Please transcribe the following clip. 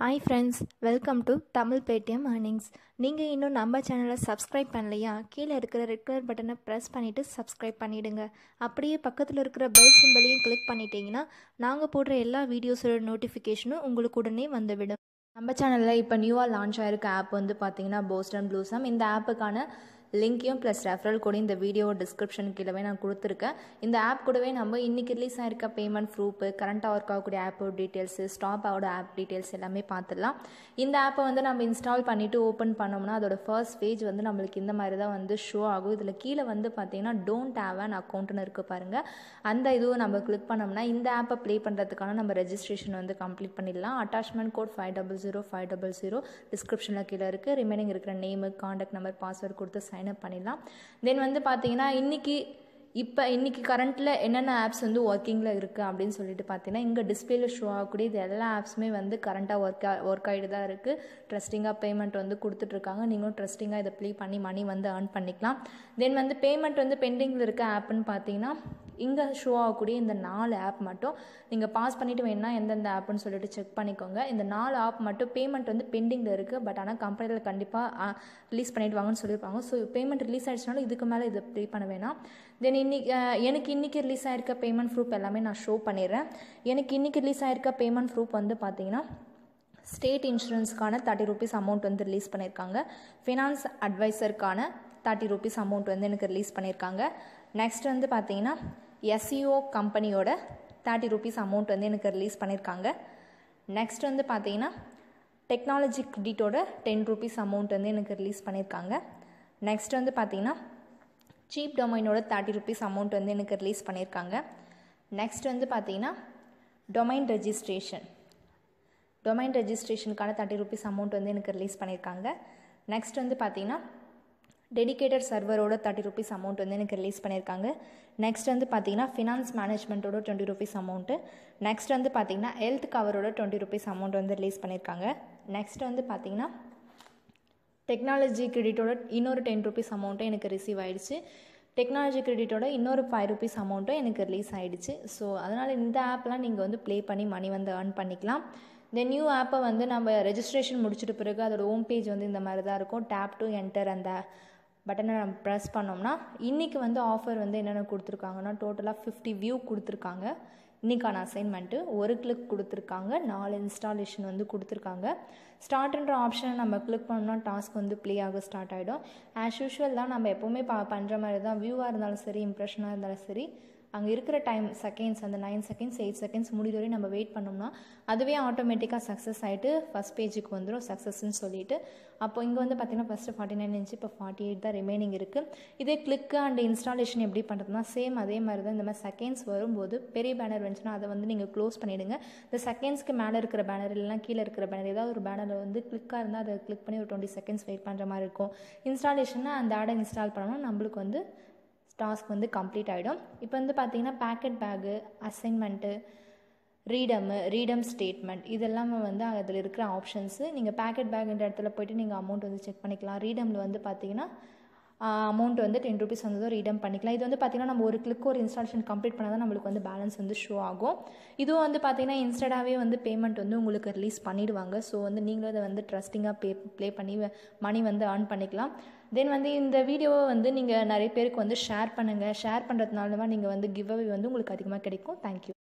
hi friends welcome to Tamil Paytm earnings நீங்கள் இன்னும் நம்ம சேனலை சப்ஸ்கிரைப் பண்ணலையா கீழே இருக்கிற ரெட் கலர் பட்டனை ப்ரெஸ் பண்ணிவிட்டு சப்ஸ்கிரைப் பண்ணிவிடுங்க அப்படியே பக்கத்தில் இருக்கிற பெல் சிம்பலையும் கிளிக் பண்ணிட்டீங்கன்னா நாங்கள் போடுற எல்லா வீடியோஸோட நோட்டிஃபிகேஷனும் உங்களுக்கு உடனே வந்துவிடும் நம்ம சேனலில் இப்போ நியூவாக லான்ச் ஆயிருக்க ஆப் வந்து பார்த்தீங்கன்னா போஸ்ட் அண்ட் ப்ளூசம் இந்த ஆப்புக்கான லிங்க்கையும் ப்ளஸ் ரெஃபரல் கூட இந்த வீடியோ டிஸ்கிரிப்ஷன் கீழவே நான் கொடுத்துருக்கேன் இந்த ஆப் கூடவே நம்ம இன்றைக்கி ரிலீஸ் ஆயிருக்க பேமெண்ட் ப்ரூஃபு கரண்ட்டாக ஒர்க் ஆகக்கூடிய ஆப்போட டீட்டெயில்ஸு ஸ்டாப் ஆவோட ஆப் டீட்டெயில்ஸ் எல்லாமே பார்த்துடலாம் இந்த ஆப்பை வந்து நம்ம இன்ஸ்டால் பண்ணிவிட்டு ஓப்பன் பண்ணோம்னா அதோட ஃபர்ஸ்ட் பேஜ் வந்து நம்மளுக்கு இந்த மாதிரி தான் வந்து ஷோ ஆகும் இதில் கீழே வந்து பார்த்தீங்கன்னா டோன்ட் ஹேவ் அன் அக்கௌண்ட்னு இருக்குது பாருங்கள் அந்த இதுவும் நம்ம கிளிக் பண்ணோம்னா இந்த ஆப்பை ப்ளே பண்ணுறதுக்கான நம்ம ரெஜிஸ்ட்ரேஷன் வந்து கம்ப்ளீட் பண்ணிடலாம் attachment code five double zero five double zero டிஸ்கிரிப்ஷனில் கீழே இருக்குது ரிமைனிங் இருக்கிற நேமு காண்டாக்ட் நம்பர் பாஸ்வேர்ட் கொடுத்து சைன் அப் பண்ணிடலாம் தென் வந்து பார்த்தீங்கன்னா இன்றைக்கி இப்போ இன்றைக்கி கரண்ட்டில் என்னென்ன ஆப்ஸ் வந்து ஒர்க்கிங்கில் இருக்குது அப்படின்னு சொல்லிட்டு பார்த்தீங்கன்னா இங்கே டிஸ்பிளேல ஷோ ஆகக்கூடிய இது எல்லா ஆப்ஸுமே வந்து கரண்ட்டாக ஒர்க் ஒர்க் ஆகிட்டு தான் இருக்குது ட்ரஸ்டிங்காக பேமெண்ட் வந்து கொடுத்துட்ருக்காங்க நீங்களும் ட்ரஸ்டிங்காக இதை ப்ளே பண்ணி மணி வந்து ஏர்ன் பண்ணிக்கலாம் தென் வந்து பேமெண்ட் வந்து பெண்டிங்கில் இருக்க ஆப்புன்னு பார்த்தீங்கன்னா இங்கே ஷோ ஆகக்கூடிய இந்த நாலு ஆப் மட்டும் நீங்கள் பாஸ் பண்ணிவிட்டு வேணுன்னா எந்தெந்த ஆப்புன்னு சொல்லிட்டு செக் பண்ணிக்கோங்க இந்த நாலு ஆப் மட்டும் பேமெண்ட் வந்து பெண்டிங்கில் இருக்குது பட் ஆனால் கம்பெனியில் கண்டிப்பாக ரிலீஸ் பண்ணிட்டு வாங்கன்னு சொல்லியிருப்பாங்க ஸோ பேமெண்ட் ரிலீஸ் ஆகிடுச்சுனாலும் இதுக்கு மேலே இதை ப்ளே பண்ண வேணாம் தென் இன்னைக்கு எனக்கு இன்றைக்கி ரிலீஸ் ஆயிருக்க பேமெண்ட் ப்ரூஃப் எல்லாமே நான் ஷோ பண்ணிடுறேன் எனக்கு இன்றைக்கி ரிலீஸ் ஆயிருக்க பேமெண்ட் ப்ரூஃப் வந்து பார்த்தீங்கன்னா ஸ்டேட் இன்சூரன்ஸ்க்கான தேர்ட்டி ருபீஸ் அமௌண்ட் வந்து ரிலீஸ் பண்ணியிருக்காங்க ஃபினான்ஸ் அட்வைசருக்கான தேர்ட்டி ருபீஸ் அமௌண்ட் வந்து எனக்கு ரிலீஸ் பண்ணியிருக்காங்க நெக்ஸ்ட் வந்து பார்த்தீங்கன்னா எஸ்இஓ கம்பெனியோட தேர்ட்டி ருபீஸ் அமௌண்ட் வந்து எனக்கு ரிலீஸ் பண்ணியிருக்காங்க நெக்ஸ்ட் வந்து பார்த்தீங்கன்னா டெக்னாலஜி கிரெடிட்டோட டென் ருபீஸ் அமௌண்ட் வந்து எனக்கு ரிலீஸ் பண்ணியிருக்காங்க நெக்ஸ்ட் வந்து பார்த்தீங்கன்னா சீப் டொமைனோட தேர்ட்டி ருபீஸ் அமௌண்ட் வந்து எனக்கு ரிலீஸ் பண்ணியிருக்காங்க நெக்ஸ்ட் வந்து பார்த்தீங்கன்னா டொமைன் ரெஜிஸ்ட்ரேஷன் டொமைன் ரெஜிஸ்ட்ரேஷனுக்கான தேர்ட்டி ருபீஸ் அமௌண்ட் வந்து எனக்கு ரிலீஸ் பண்ணியிருக்காங்க நெக்ஸ்ட் வந்து பார்த்தீங்கன்னா டெடிக்கேட்டட் சர்வரோட தேர்ட்டி ருபீஸ் அமௌண்ட் வந்து எனக்கு ரிலீஸ் பண்ணியிருக்காங்க நெக்ஸ்ட் வந்து பார்த்தீங்கன்னா ஃபினான்ஸ் மேனேஜ்மெண்ட்டோட டுவெண்ட்டி ருபீஸ் அமௌண்ட்டு நெக்ஸ்ட் வந்து பார்த்தீங்கன்னா ஹெல்த் கவரோட டுவெண்ட்டி ருபீஸ் அமௌண்ட் வந்து ரிலீஸ் பண்ணியிருக்காங்க நெக்ஸ்ட் வந்து பார்த்தீங்கன்னா டெக்னாலஜி கிரெடிட்டோட இன்னொரு டென் ருபீஸ் அமௌண்ட்டும் எனக்கு ரிசீவ் ஆகிடுச்சு டெக்னாலஜி கிரெடிட்டோட இன்னொரு ஃபைவ் ருபீஸ் அமௌண்ட்டும் எனக்கு ரிலீஸ் ஆகிடுச்சு ஸோ அதனால் இந்த ஆப்லாம் நீங்கள் வந்து ப்ளே பண்ணி மணி வந்து ஏர்ன் பண்ணிக்கலாம் இந்த நியூ ஆப்பை வந்து நம்ம ரெஜிஸ்ட்ரேஷன் முடிச்சிட்ட பிறகு அதோட ஹோம் பேஜ் வந்து இந்த மாதிரி தான் இருக்கும் டேப் டு என்டர் அந்த பட்டனை நம்ம ப்ரெஸ் பண்ணோம்னா இன்றைக்கி வந்து ஆஃபர் வந்து என்னென்ன கொடுத்துருக்காங்கன்னா டோட்டலாக ஃபிஃப்டி வியூ கொடுத்துருக்காங்க இன்றைக்கான அசைன்மெண்ட்டு ஒரு கிளிக் கொடுத்துருக்காங்க நாலு இன்ஸ்டாலேஷன் வந்து கொடுத்துருக்காங்க ஸ்டார்ட்ன்ற ஆப்ஷனை நம்ம கிளிக் பண்ணோம்னா டாஸ்க் வந்து ப்ளே ஆக ஸ்டார்ட் ஆகிடும் ஆஸ் யூஷுவல் தான் நம்ம எப்போவுமே பா பண்ணுற மாதிரி தான் வியூவாக இருந்தாலும் சரி இம்ப்ரெஷனாக இருந்தாலும் சரி அங்கே இருக்கிற டைம் செகண்ட்ஸ் அந்த நைன் செகண்ட்ஸ் எயிட் செகண்ட்ஸ் முடிவு வரையும் நம்ம வெயிட் பண்ணோம்னா அதுவே ஆட்டோமேட்டிக்காக சக்ஸஸ் ஆகிட்டு ஃபஸ்ட் பேஜுக்கு வந்துடும் சக்ஸஸ்ன்னு சொல்லிட்டு அப்போ இங்கே வந்து பார்த்திங்கன்னா ஃபஸ்ட்டு ஃபார்ட்டி நைன் இன்ச்சு இப்போ ஃபார்ட்டி எயிட் தான் ரிமைனிங் இருக்குது இதே கிளிக்கு அண்ட் இன்ஸ்டாலேஷன் எப்படி பண்ணுறதுனா சேம் அதே மாதிரி தான் இந்த மாதிரி செகண்ட்ஸ் வரும்போது பெரிய பேனர் வந்துச்சுன்னா அதை வந்து நீங்கள் க்ளோஸ் பண்ணிவிடுங்க இந்த செகண்ட்ஸ்க்கு மேலே இருக்கிற பேனர் இல்லைனா கீழே இருக்கிற பேனர் ஏதாவது ஒரு பேனரில் வந்து கிளிக்காக இருந்தால் அதை கிளிக் பண்ணி ஒரு டுவெண்ட்டி செகண்ட்ஸ் வெயிட் பண்ணுற மாதிரி இருக்கும் இன்ஸ்டாலேஷன்னா அந்த ஆடை இன்ஸ்டால் பண்ணோம்னா நம்மளுக்கு வந்து டாஸ்க் வந்து கம்ப்ளீட் ஆகிடும் இப்போ வந்து பார்த்தீங்கன்னா பேக்கெட் பேகு அசைன்மெண்ட்டு ரீடமு ரீடம் ஸ்டேட்மெண்ட் இதெல்லாமே வந்து அதில் இருக்கிற ஆப்ஷன்ஸு நீங்கள் பேக்கெட் பேக்ன்ற இடத்துல போய்ட்டு நீங்கள் அமௌண்ட் வந்து செக் பண்ணிக்கலாம் ரீடமில் வந்து பார்த்தீங்கன்னா அமௌண்ட் வந்து டென் ருபீஸ் வந்து ரீடம் பண்ணிக்கலாம் இது வந்து பார்த்திங்கன்னா நம்ம ஒரு கிளிக் ஒரு இன்ஸ்டாலேஷன் கம்ப்ளீட் பண்ணால் தான் நம்மளுக்கு வந்து பேலன்ஸ் வந்து ஷோ ஆகும் இதுவும் வந்து பார்த்திங்கன்னா இன்ஸ்டடாகவே வந்து பேமெண்ட் வந்து உங்களுக்கு ரிலீஸ் பண்ணிவிடுவாங்க ஸோ வந்து நீங்களும் அதை வந்து ட்ரஸ்டிங்காக பே ப்ளே பண்ணி மணி வந்து ஏர்ன் பண்ணிக்கலாம் தென் வந்து இந்த வீடியோவை வந்து நீங்கள் நிறைய பேருக்கு வந்து ஷேர் பண்ணுங்கள் ஷேர் பண்ணுறதுனால நீங்கள் வந்து கிவ் அவே வந்து உங்களுக்கு அதிகமாக கிடைக்கும் தேங்க்யூ